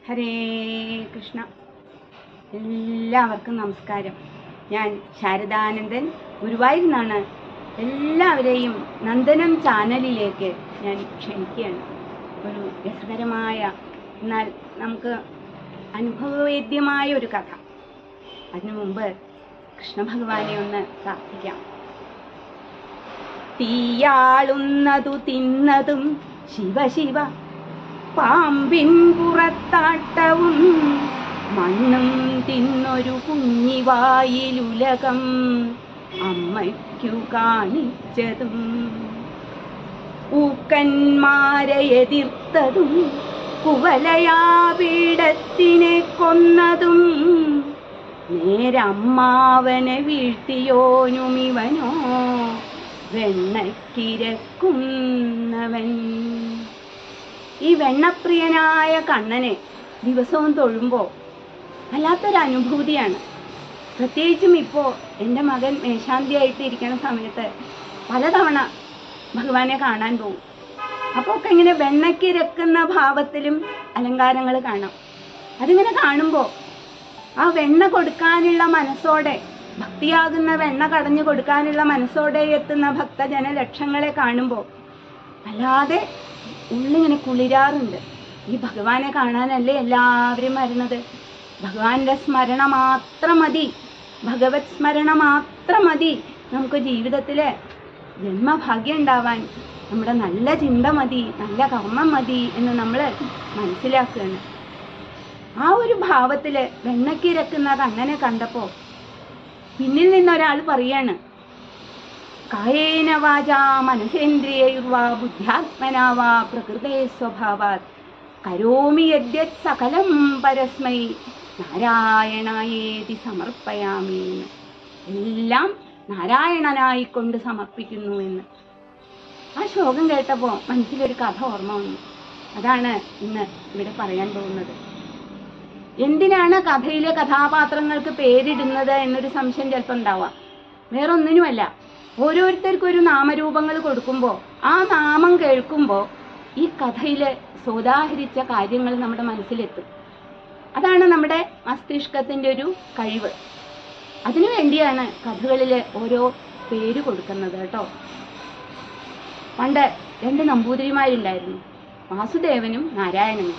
ഹരേ കൃഷ്ണ എല്ലാവർക്കും നമസ്കാരം ഞാൻ ശാരദാനന്ദൻ ഗുരുവായൂരിൽ നിന്നാണ് എല്ലാവരെയും നന്ദനം ചാനലിലേക്ക് ഞാൻ ക്ഷണിക്കുകയാണ് ഒരു രസകരമായ എന്നാൽ നമുക്ക് അനുഭവവേദ്യമായ ഒരു കഥ അതിനു മുമ്പ് കൃഷ്ണഭഗവാനെ ഒന്ന് പ്രാർത്ഥിക്കാം തീയാളുന്നതു തിന്നതും ശിവ ശിവ പാമ്പിൻ പുറത്താട്ടവും മണ്ണും തിന്നൊരു കുഞ്ഞിവായിലുലകം അമ്മയ്ക്കു കാണിച്ചതും ഊക്കന്മാരെ എതിർത്തതും കുവലയാപീഠത്തിനെ കൊന്നതും നേരമ്മാവനെ വീഴ്ത്തിയോനുമിവനോ വെണ്ണക്കിരക്കുന്നവൻ ഈ വെണ്ണപ്രിയനായ കണ്ണനെ ദിവസവും തൊഴുമ്പോൾ വല്ലാത്തൊരു അനുഭൂതിയാണ് പ്രത്യേകിച്ചും ഇപ്പോൾ എൻ്റെ മകൻ മേശാന്തിയായിട്ട് ഇരിക്കുന്ന സമയത്ത് പലതവണ ഭഗവാനെ കാണാൻ പോകും അപ്പോൾ ഒക്കെ ഇങ്ങനെ വെണ്ണക്കിരക്കുന്ന ഭാവത്തിലും അലങ്കാരങ്ങൾ കാണാം അതിങ്ങനെ കാണുമ്പോൾ ആ വെണ്ണ കൊടുക്കാനുള്ള മനസ്സോടെ ഭക്തിയാകുന്ന വെണ്ണ കടഞ്ഞു കൊടുക്കാനുള്ള മനസ്സോടെ എത്തുന്ന ഭക്തജന ലക്ഷങ്ങളെ കാണുമ്പോൾ അല്ലാതെ ഉള്ളിങ്ങനെ കുളിരാറുണ്ട് ഈ ഭഗവാനെ കാണാനല്ലേ എല്ലാവരും വരുന്നത് ഭഗവാന്റെ സ്മരണ മാത്രം മതി ഭഗവത് സ്മരണ മാത്രം മതി നമുക്ക് ജീവിതത്തില് ജന്മഭാഗ്യം ഉണ്ടാവാൻ നമ്മുടെ നല്ല ചിന്ത മതി നല്ല കർമ്മം മതി എന്ന് നമ്മൾ മനസ്സിലാക്കുകയാണ് ആ ഒരു ഭാവത്തില് വെണ്ണക്കിരക്കുന്ന കണ്ണനെ കണ്ടപ്പോ പിന്നിൽ നിന്നൊരാൾ പറയാണ് കായേന വാചാ മനസേന്ദ്രിയൈർവാ ബുദ്ധ്യാത്മനാ വാ പ്രകൃതേ സ്വഭാവാത് കരോമി യദ്യത് സകലം പരസ്മൈ നാരായണായേതി സമർപ്പയാമി എന്ന്. എല്ലാം നാരായണനായി കൊണ്ട് സമർപ്പിക്കുന്നു എന്ന് ആ ശ്ലോകം കേട്ടപ്പോ മനസ്സിലൊരു കഥ ഓർമ്മ വന്നു അതാണ് ഇന്ന് ഇവിടെ പറയാൻ പോകുന്നത് എന്തിനാണ് കഥയിലെ കഥാപാത്രങ്ങൾക്ക് പേരിടുന്നത് എന്നൊരു സംശയം ചിലപ്പോൾ ഉണ്ടാവാം വേറൊന്നിനുമല്ല ഓരോരുത്തർക്കും ഒരു നാമരൂപങ്ങൾ കൊടുക്കുമ്പോൾ ആ നാമം കേൾക്കുമ്പോൾ ഈ കഥയിലെ സോദാഹരിച്ച കാര്യങ്ങൾ നമ്മുടെ മനസ്സിലെത്തും അതാണ് നമ്മുടെ മസ്തിഷ്കത്തിന്റെ ഒരു കഴിവ് അതിനു വേണ്ടിയാണ് കഥകളിൽ ഓരോ പേര് കൊടുക്കുന്നത് കേട്ടോ പണ്ട് രണ്ട് നമ്പൂതിരിമാരുണ്ടായിരുന്നു വാസുദേവനും നാരായണനും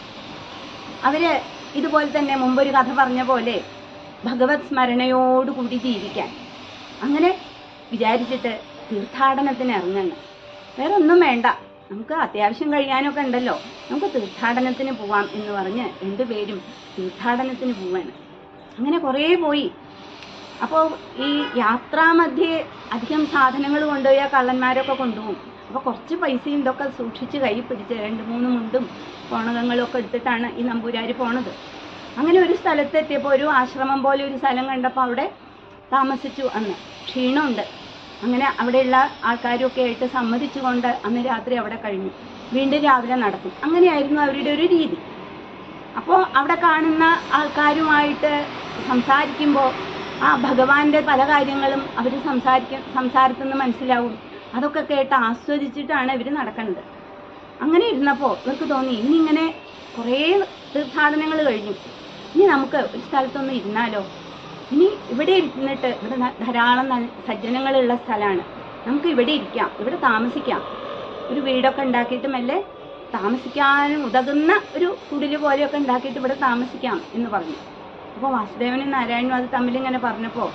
അവര് ഇതുപോലെ തന്നെ മുമ്പൊരു കഥ പറഞ്ഞ പോലെ ഭഗവത് സ്മരണയോടുകൂടി ജീവിക്കാൻ അങ്ങനെ വിചാരിച്ചിട്ട് തീർത്ഥാടനത്തിന് ഇറങ്ങണം വേറെ ഒന്നും വേണ്ട നമുക്ക് അത്യാവശ്യം കഴിയാനൊക്കെ ഉണ്ടല്ലോ നമുക്ക് തീർത്ഥാടനത്തിന് പോവാം എന്ന് പറഞ്ഞ് രണ്ടുപേരും തീർത്ഥാടനത്തിന് പോവാണ് അങ്ങനെ കുറേ പോയി അപ്പോൾ ഈ യാത്രാമധ്യേ അധികം സാധനങ്ങൾ കൊണ്ടുപോയ കള്ളന്മാരൊക്കെ കൊണ്ടുപോകും അപ്പോൾ കുറച്ച് പൈസയും ഇതൊക്കെ സൂക്ഷിച്ച് കൈ പിടിച്ച് രണ്ട് മൂന്ന് മുണ്ടും കോണകങ്ങളും ഒക്കെ എടുത്തിട്ടാണ് ഈ നമ്പൂരാർ പോണത് അങ്ങനെ ഒരു സ്ഥലത്ത് എത്തിയപ്പോൾ ഒരു ആശ്രമം പോലെ ഒരു സ്ഥലം കണ്ടപ്പോൾ അവിടെ താമസിച്ചു അന്ന് ക്ഷീണമുണ്ട് അങ്ങനെ അവിടെയുള്ള ആൾക്കാരൊക്കെ ആയിട്ട് സമ്മതിച്ചുകൊണ്ട് അന്ന് രാത്രി അവിടെ കഴിഞ്ഞു വീണ്ടും രാവിലെ നടക്കും അങ്ങനെയായിരുന്നു അവരുടെ ഒരു രീതി അപ്പോൾ അവിടെ കാണുന്ന ആൾക്കാരുമായിട്ട് സംസാരിക്കുമ്പോൾ ആ ഭഗവാന്റെ പല കാര്യങ്ങളും അവർ സംസാരിക്ക സംസാരത്തിൽ നിന്ന് മനസ്സിലാവും അതൊക്കെ കേട്ട് ആസ്വദിച്ചിട്ടാണ് ഇവർ നടക്കുന്നത് അങ്ങനെ ഇരുന്നപ്പോൾ ഇവർക്ക് തോന്നി ഇനി ഇങ്ങനെ കുറേ തീർത്ഥാടനങ്ങൾ കഴിഞ്ഞു ഇനി നമുക്ക് ഒരു സ്ഥലത്തൊന്ന് ഇരുന്നാലോ ഇനി ഇവിടെ ഇരുന്നിട്ട് ഇവിടെ ന- ധാരാളം നല്ല സജ്ജനങ്ങളുള്ള സ്ഥലമാണ് നമുക്ക് ഇവിടെ ഇരിക്കാം ഇവിടെ താമസിക്കാം ഒരു വീടൊക്കെ ഉണ്ടാക്കിയിട്ട് മെല്ലെ താമസിക്കാൻ ഉതകുന്ന ഒരു കുടില് പോലെയൊക്കെ ഉണ്ടാക്കിയിട്ട് ഇവിടെ താമസിക്കാം എന്ന് പറഞ്ഞു അപ്പോൾ വാസുദേവനും നാരായണനും അത് തമ്മിൽ ഇങ്ങനെ പറഞ്ഞപ്പോൾ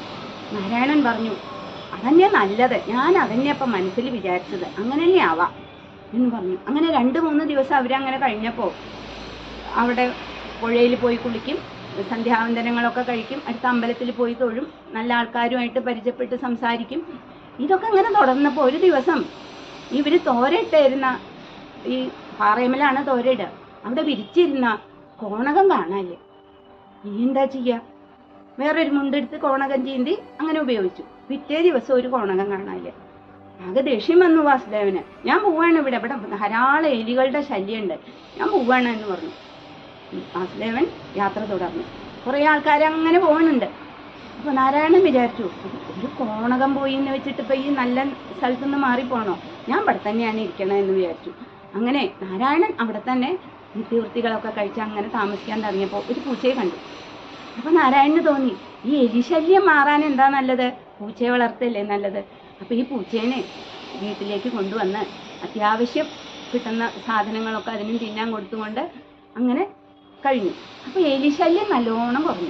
നാരായണൻ പറഞ്ഞു അതന്നെ നല്ലത് ഞാൻ അതന്നെ അപ്പം മനസ്സിൽ വിചാരിച്ചത് അങ്ങനെ തന്നെ ആവാം എന്ന് പറഞ്ഞു അങ്ങനെ രണ്ട് മൂന്ന് ദിവസം അവരങ്ങനെ കഴിഞ്ഞപ്പോൾ അവിടെ പുഴയിൽ പോയി കുളിക്കും സന്ധ്യാവന്തനങ്ങളൊക്കെ കഴിക്കും അടുത്ത അമ്പലത്തിൽ പോയി തൊഴും നല്ല ആൾക്കാരുമായിട്ട് പരിചയപ്പെട്ട് സംസാരിക്കും ഇതൊക്കെ അങ്ങനെ തുടർന്നപ്പോൾ ഒരു ദിവസം ഇവർ തോരയിട്ടായിരുന്ന ഈ പാറയമലാണ് തോരയിടുക അവിടെ വിരിച്ചിരുന്ന കോണകം കാണാല്ലേ ഇനി എന്താ ചെയ്യുക വേറൊരു മുണ്ടെടുത്ത് കോണകം ചീന്തി അങ്ങനെ ഉപയോഗിച്ചു പിറ്റേ ദിവസം ഒരു കോണകം കാണാല്ലേ ആകെ ദേഷ്യം വന്നു വാസുദേവന് ഞാൻ പോവാണ് ഇവിടെ ഇവിടെ ധാരാളം എലികളുടെ ശല്യമുണ്ട് ഞാൻ പോവാണ് എന്ന് പറഞ്ഞു വാസുദേവൻ യാത്ര തുടർന്നു കുറേ ആൾക്കാർ അങ്ങനെ പോകുന്നുണ്ട് അപ്പൊ നാരായണൻ വിചാരിച്ചു ഒരു കോണകം പോയി എന്ന് വെച്ചിട്ട് ഇപ്പൊ ഈ നല്ല സ്ഥലത്തുനിന്ന് മാറിപ്പോണോ ഞാൻ ഇവിടെ തന്നെയാണ് ഇരിക്കണത് എന്ന് വിചാരിച്ചു അങ്ങനെ നാരായണൻ അവിടെ തന്നെ നിത്യവൃത്തികളൊക്കെ കഴിച്ച് അങ്ങനെ താമസിക്കാൻ തുടങ്ങിയപ്പോൾ ഒരു പൂച്ചയെ കണ്ടു അപ്പൊ നാരായണന് തോന്നി ഈ എലിശല്യം മാറാൻ എന്താ നല്ലത് പൂച്ചയെ വളർത്തല്ലേ നല്ലത് അപ്പൊ ഈ പൂച്ചേനെ വീട്ടിലേക്ക് കൊണ്ടുവന്ന് അത്യാവശ്യം കിട്ടുന്ന സാധനങ്ങളൊക്കെ അതിനും തിന്നാൻ കൊടുത്തുകൊണ്ട് അങ്ങനെ കഴിഞ്ഞു അപ്പൊ എലിശല്യം നല്ലോണം കുറഞ്ഞു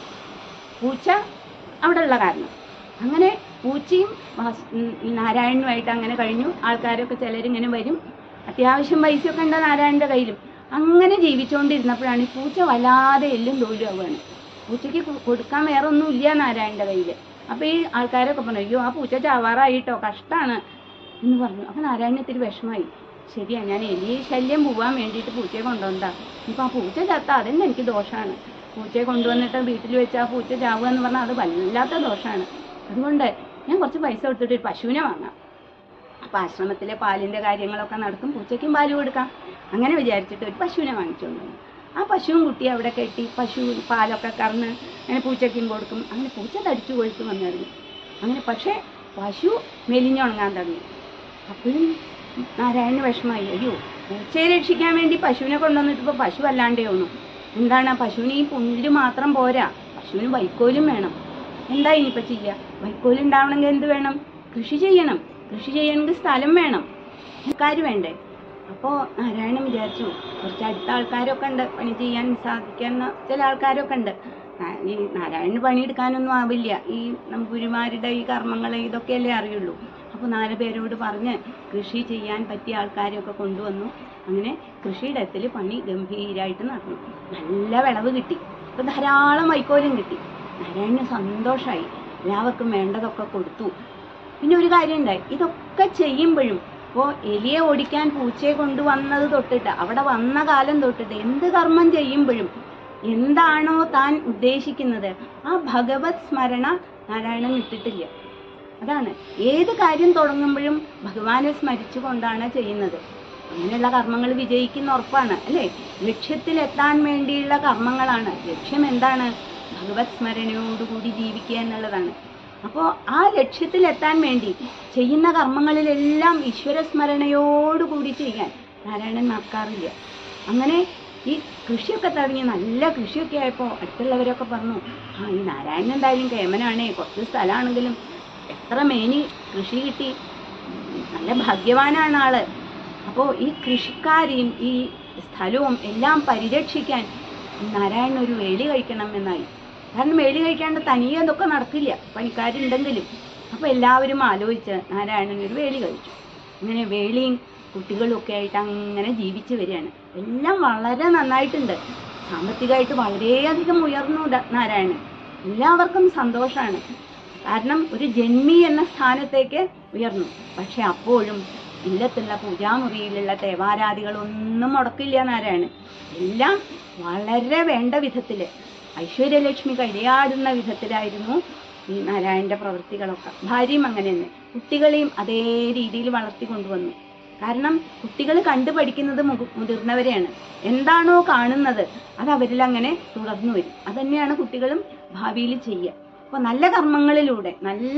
പൂച്ച അവിടെ ഉള്ള കാരണം അങ്ങനെ പൂച്ചയും വാസ്- ഉം ഈ നാരായണനുമായിട്ട് അങ്ങനെ കഴിഞ്ഞു ആൾക്കാരൊക്കെ ചിലരിങ്ങനെ വരും അത്യാവശ്യം പൈസയൊക്കെ ഉണ്ട് നാരായണന്റെ കയ്യിലും അങ്ങനെ ജീവിച്ചുകൊണ്ടിരുന്നപ്പോഴാണ് ഈ പൂച്ച വല്ലാതെ എല്ലും തോലും ആവുകയാണ് പൂച്ചയ്ക്ക് കൊ- കൊടുക്കാൻ വേറെ ഒന്നും ഇല്ല നാരായണന്റെ കയ്യിൽ അപ്പൊ ഈ ആൾക്കാരൊക്കെ പറഞ്ഞു അയ്യോ ആ പൂച്ച ചാവാറായിട്ടോ കഷ്ടാണ് എന്ന് പറഞ്ഞു അപ്പൊ നാരായണന് ഇത്തിരി വിഷമായി ശരിയാ ഞാൻ എലി ശല്യം പോവാൻ വേണ്ടിയിട്ട് പൂച്ചയെ കൊണ്ടുവന്നാ ഇപ്പൊ ആ പൂച്ച ചത്ത അതന്നെ എനിക്ക് ദോഷമാണ് പൂച്ചയെ കൊണ്ടുവന്നിട്ട് വീട്ടിൽ വെച്ച് ആ പൂച്ച ചാവുക എന്ന് പറഞ്ഞാൽ അത് വല്ലാത്ത ദോഷമാണ് അതുകൊണ്ട് ഞാൻ കുറച്ച് പൈസ കൊടുത്തിട്ട് ഒരു പശുവിനെ വാങ്ങാം അപ്പൊ ആശ്രമത്തിലെ പാലിന്റെ കാര്യങ്ങളൊക്കെ നടക്കും പൂച്ചയ്ക്കും പാല് കൊടുക്കാം അങ്ങനെ വിചാരിച്ചിട്ട് ഒരു പശുവിനെ വാങ്ങിച്ചുകൊണ്ട് വന്നു ആ പശുവും കുട്ടി അവിടെ കെട്ടി പശു പാലൊക്കെ കറന്ന് അങ്ങനെ പൂച്ചയ്ക്കും കൊടുക്കും അങ്ങനെ പൂച്ച തടിച്ചു കൊഴുത്ത് വന്നു തുടങ്ങി അങ്ങനെ പക്ഷേ പശു മെലിഞ്ഞുണങ്ങാൻ തുടങ്ങി അപ്പോഴും നാരായണന് വിഷമായി അയ്യോ പൂച്ചയെ രക്ഷിക്കാൻ വേണ്ടി പശുവിനെ കൊണ്ടുവന്നിട്ട് ഇപ്പോൾ പശു അല്ലാണ്ടേ ഒന്നും എന്താണ് ആ പശുവിന് ഈ പുല്ല് മാത്രം പോരാ പശുവിന് വൈക്കോലും വേണം എന്താ ഇനിയിപ്പോൾ ചെയ്യുക വൈക്കോൽ ഉണ്ടാവണമെങ്കിൽ എന്ത് വേണം കൃഷി ചെയ്യണം കൃഷി ചെയ്യണമെങ്കിൽ സ്ഥലം വേണം ആൾക്കാർ വേണ്ടേ അപ്പോൾ നാരായണൻ വിചാരിച്ചു കുറച്ച് അടുത്ത ആൾക്കാരൊക്കെ ഉണ്ട് പണി ചെയ്യാൻ സാധിക്കുന്ന ചില ആൾക്കാരൊക്കെ ഉണ്ട് നാ- ഈ നാരായണന് പണിയെടുക്കാനൊന്നും ആവില്ല ഈ നമ്പൂരിമാരുടെ ഈ കർമ്മങ്ങൾ ഇതൊക്കെയല്ലേ അറിയുള്ളൂ അപ്പോൾ നാല് പേരോട് പറഞ്ഞ് കൃഷി ചെയ്യാൻ പറ്റിയ ആൾക്കാരെയൊക്കെ കൊണ്ടുവന്നു അങ്ങനെ കൃഷിയിടത്തിൽ പണി ഗംഭീരമായിട്ട് നടന്നു നല്ല വിളവ് കിട്ടി അപ്പോൾ ധാരാളം വൈക്കോലും കിട്ടി നാരായണന് സന്തോഷമായി എല്ലാവർക്കും വേണ്ടതൊക്കെ കൊടുത്തു പിന്നെ ഒരു കാര്യം ഉണ്ടായി ഇതൊക്കെ ചെയ്യുമ്പോഴും ഇപ്പോൾ എലിയെ ഓടിക്കാൻ പൂച്ചയെ കൊണ്ടുവന്നത് തൊട്ടിട്ട് അവിടെ വന്ന കാലം തൊട്ടിട്ട് എന്ത് കർമ്മം ചെയ്യുമ്പോഴും എന്താണോ താൻ ഉദ്ദേശിക്കുന്നത് ആ ഭഗവത് സ്മരണ നാരായണൻ ഇട്ടിട്ടില്ല അതാണ് ഏത് കാര്യം തുടങ്ങുമ്പോഴും ഭഗവാനെ സ്മരിച്ചുകൊണ്ടാണ് ചെയ്യുന്നത് അങ്ങനെയുള്ള കർമ്മങ്ങൾ വിജയിക്കുന്ന ഉറപ്പാണ് അല്ലേ ലക്ഷ്യത്തിലെത്താൻ വേണ്ടിയുള്ള കർമ്മങ്ങളാണ് ലക്ഷ്യം എന്താണ് ഭഗവത് സ്മരണയോടുകൂടി ജീവിക്കുക എന്നുള്ളതാണ് അപ്പോൾ ആ ലക്ഷ്യത്തിലെത്താൻ വേണ്ടി ചെയ്യുന്ന കർമ്മങ്ങളിലെല്ലാം ഈശ്വര സ്മരണയോടുകൂടി ചെയ്യാൻ നാരായണൻ മറക്കാറില്ല അങ്ങനെ ഈ കൃഷിയൊക്കെ തുടങ്ങി നല്ല കൃഷിയൊക്കെ ആയപ്പോൾ അടുത്തുള്ളവരൊക്കെ പറഞ്ഞു ആ ഈ നാരായണൻ എന്തായാലും കേമനാണേ കുറച്ച് സ്ഥലമാണെങ്കിലും എത്ര മേനി കൃഷി കിട്ടി ഉം, നല്ല ഭാഗ്യവാനാണ് ആള് അപ്പോൾ ഈ കൃഷിക്കാരെയും ഈ സ്ഥലവും എല്ലാം പരിരക്ഷിക്കാൻ നാരായണൻ ഒരു വേലി കഴിക്കണം എന്നായി കാരണം വേലി കഴിക്കാണ്ട് തനിയെ അതൊക്കെ നടക്കില്ല പണിക്കാരുണ്ടെങ്കിലും അപ്പോൾ എല്ലാവരും ആലോചിച്ച് നാരായണൻ ഒരു വേലി കഴിച്ചു അങ്ങനെ വേലിയും കുട്ടികളും ഒക്കെ ആയിട്ട് അങ്ങനെ ജീവിച്ചു വരികയാണ് എല്ലാം വളരെ നന്നായിട്ടുണ്ട് സാമ്പത്തികമായിട്ട് വളരെയധികം ഉയർന്നു ദ- നാരായണൻ എല്ലാവർക്കും സന്തോഷമാണ് കാരണം ഒരു ജന്മി എന്ന സ്ഥാനത്തേക്ക് ഉയർന്നു പക്ഷെ അപ്പോഴും ഇല്ലത്തുള്ള പൂജാമുറിയിലുള്ള തേവാരാദികളൊന്നും മുടക്കില്ല നാരായണൻ എല്ലാം വളരെ വേണ്ട വിധത്തില് ഐശ്വര്യലക്ഷ്മി കളിയാടുന്ന വിധത്തിലായിരുന്നു ഈ നാരായണന്റെ പ്രവൃത്തികളൊക്കെ ഭാര്യയും അങ്ങനെ തന്നെ കുട്ടികളെയും അതേ രീതിയിൽ വളർത്തി കൊണ്ടുവന്നു കാരണം കുട്ടികൾ കണ്ടുപഠിക്കുന്നത് മുകു- മുതിർന്നവരെയാണ് എന്താണോ കാണുന്നത് അത് അവരിൽ അങ്ങനെ തുടർന്നു വരും അതന്നെയാണ് കുട്ടികളും ഭാവിയിൽ ചെയ്യുക അപ്പോൾ നല്ല കർമ്മങ്ങളിലൂടെ നല്ല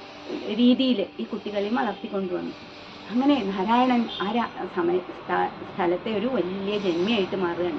രീതിയിൽ ഈ കുട്ടികളെയും വളർത്തിക്കൊണ്ടുവന്നു അങ്ങനെ നാരായണൻ ആ രാ- സമയ സ്ഥ- സ്ഥലത്തെ ഒരു വലിയ ജന്മിയായിട്ട് മാറുകയാണ്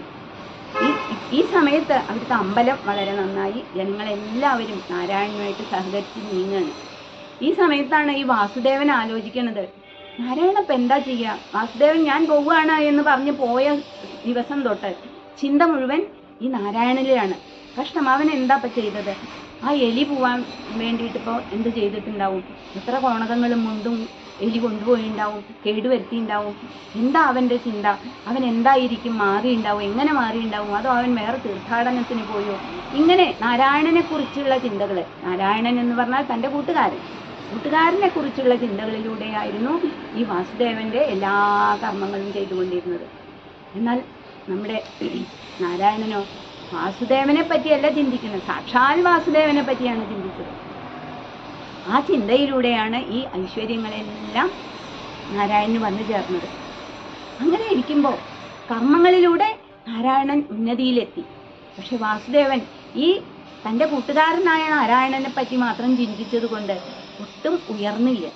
ഈ ഈ സമയത്ത് അവിടുത്തെ അമ്പലം വളരെ നന്നായി ജനങ്ങളെല്ലാവരും നാരായണനുമായിട്ട് സഹകരിച്ച് നീങ്ങുകയാണ് ഈ സമയത്താണ് ഈ വാസുദേവൻ ആലോചിക്കുന്നത് നാരായണ ഇപ്പം എന്താ ചെയ്യുക വാസുദേവൻ ഞാൻ പോവുകയാണ് എന്ന് പറഞ്ഞ് പോയ ദിവസം തൊട്ട് ചിന്ത മുഴുവൻ ഈ നാരായണനിലാണ് കഷ്ടം അവൻ എന്താ ഇപ്പം ചെയ്തത് ആ എലി പോവാൻ വേണ്ടിയിട്ട് ഇപ്പോൾ എന്ത് ചെയ്തിട്ടുണ്ടാവും എത്ര കോണകങ്ങളും മുണ്ടും എലി കൊണ്ടുപോയിണ്ടാവും കേടുവരുത്തിയിട്ടുണ്ടാവും എന്താ അവൻ്റെ ചിന്ത അവൻ എന്തായിരിക്കും മാറിയുണ്ടാവും എങ്ങനെ മാറിയുണ്ടാവും അതോ അവൻ വേറെ തീർത്ഥാടനത്തിന് പോയോ ഇങ്ങനെ നാരായണനെ കുറിച്ചുള്ള ചിന്തകൾ നാരായണൻ എന്ന് പറഞ്ഞാൽ തൻ്റെ കൂട്ടുകാരൻ കൂട്ടുകാരനെ കുറിച്ചുള്ള ചിന്തകളിലൂടെയായിരുന്നു ഈ വാസുദേവന്റെ എല്ലാ കർമ്മങ്ങളും ചെയ്തുകൊണ്ടിരുന്നത് എന്നാൽ നമ്മുടെ നാരായണനോ വാസുദേവനെ പറ്റിയല്ല ചിന്തിക്കുന്നത് സാക്ഷാൽ വാസുദേവനെ പറ്റിയാണ് ചിന്തിച്ചത് ആ ചിന്തയിലൂടെയാണ് ഈ ഐശ്വര്യങ്ങളെല്ലാം നാരായണന് വന്നു ചേർന്നത് അങ്ങനെ ഇരിക്കുമ്പോൾ കർമ്മങ്ങളിലൂടെ നാരായണൻ ഉന്നതിയിലെത്തി പക്ഷെ വാസുദേവൻ ഈ തൻ്റെ കൂട്ടുകാരനായ നാരായണനെ പറ്റി മാത്രം ചിന്തിച്ചത് കൊണ്ട് ഒട്ടും ഉയർന്നില്ല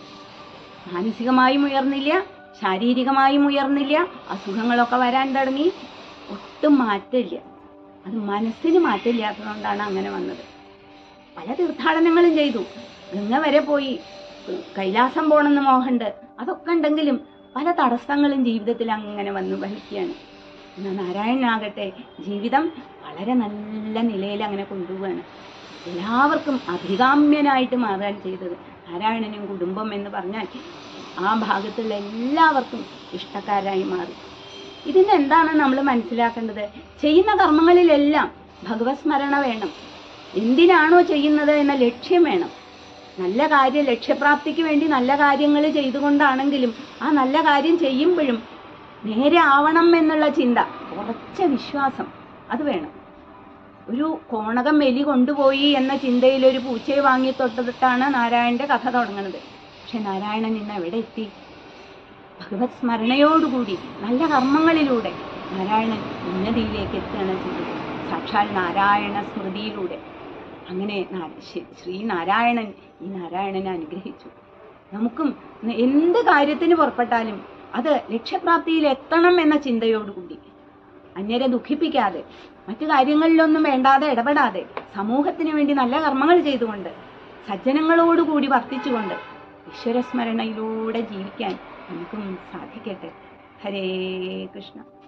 മാനസികമായും ഉയർന്നില്ല ശാരീരികമായും ഉയർന്നില്ല അസുഖങ്ങളൊക്കെ വരാൻ തുടങ്ങി ഒട്ടും മാറ്റമില്ല അത് മനസ്സിന് മാറ്റമില്ലാത്തതുകൊണ്ടാണ് അങ്ങനെ വന്നത് പല തീർത്ഥാടനങ്ങളും ചെയ്തു ഗംഗ വരെ പോയി കൈലാസം പോണെന്ന് മോഹമുണ്ട് അതൊക്കെ ഉണ്ടെങ്കിലും പല തടസ്സങ്ങളും ജീവിതത്തിൽ അങ്ങനെ വന്നു വഹിക്കുകയാണ് എന്നാൽ നാരായണനാകട്ടെ ജീവിതം വളരെ നല്ല നിലയിൽ അങ്ങനെ കൊണ്ടുപോവാണ് എല്ലാവർക്കും അഭികാമ്യനായിട്ട് മാറാൻ ചെയ്തത് നാരായണനും കുടുംബം എന്ന് പറഞ്ഞാൽ ആ ഭാഗത്തുള്ള എല്ലാവർക്കും ഇഷ്ടക്കാരായി മാറി ഇതിന് എന്താണ് നമ്മൾ മനസ്സിലാക്കേണ്ടത് ചെയ്യുന്ന കർമ്മങ്ങളിലെല്ലാം ഭഗവത് സ്മരണ വേണം എന്തിനാണോ ചെയ്യുന്നത് എന്ന ലക്ഷ്യം വേണം നല്ല കാര്യം ലക്ഷ്യപ്രാപ്തിക്ക് വേണ്ടി നല്ല കാര്യങ്ങൾ ചെയ്തുകൊണ്ടാണെങ്കിലും ആ നല്ല കാര്യം ചെയ്യുമ്പോഴും നേരെ ആവണം എന്നുള്ള ചിന്ത ഉറച്ച വിശ്വാസം അത് വേണം ഒരു കോണകം എലി കൊണ്ടുപോയി എന്ന ചിന്തയിൽ ഒരു പൂച്ചയെ വാങ്ങി തൊട്ടിട്ടാണ് നാരായണന്റെ കഥ തുടങ്ങുന്നത് പക്ഷെ നാരായണൻ ഇന്ന് എവിടെ എത്തി ഭഗവത് സ്മരണയോടുകൂടി നല്ല കർമ്മങ്ങളിലൂടെ നാരായണൻ ഉന്നതിയിലേക്ക് എത്തുകയാണ് ചെയ്തത് സാക്ഷാൽ നാരായണ സ്മൃതിയിലൂടെ അങ്ങനെ നാ- ശ്രീ- ശ്രീനാരായണൻ ഈ നാരായണനെ അനുഗ്രഹിച്ചു നമുക്കും ന- എന്ത് കാര്യത്തിന് പുറപ്പെട്ടാലും അത് ലക്ഷ്യപ്രാപ്തിയിൽ എത്തണം എന്ന ചിന്തയോടുകൂടി അന്യരെ ദുഃഖിപ്പിക്കാതെ മറ്റു കാര്യങ്ങളിലൊന്നും വേണ്ടാതെ ഇടപെടാതെ സമൂഹത്തിന് വേണ്ടി നല്ല കർമ്മങ്ങൾ ചെയ്തുകൊണ്ട് സജ്ജനങ്ങളോടുകൂടി വർത്തിച്ചുകൊണ്ട് ഈശ്വരസ്മരണയിലൂടെ ജീവിക്കാൻ നമുക്കും സാധിക്കട്ടെ ഹരേ കൃഷ്ണ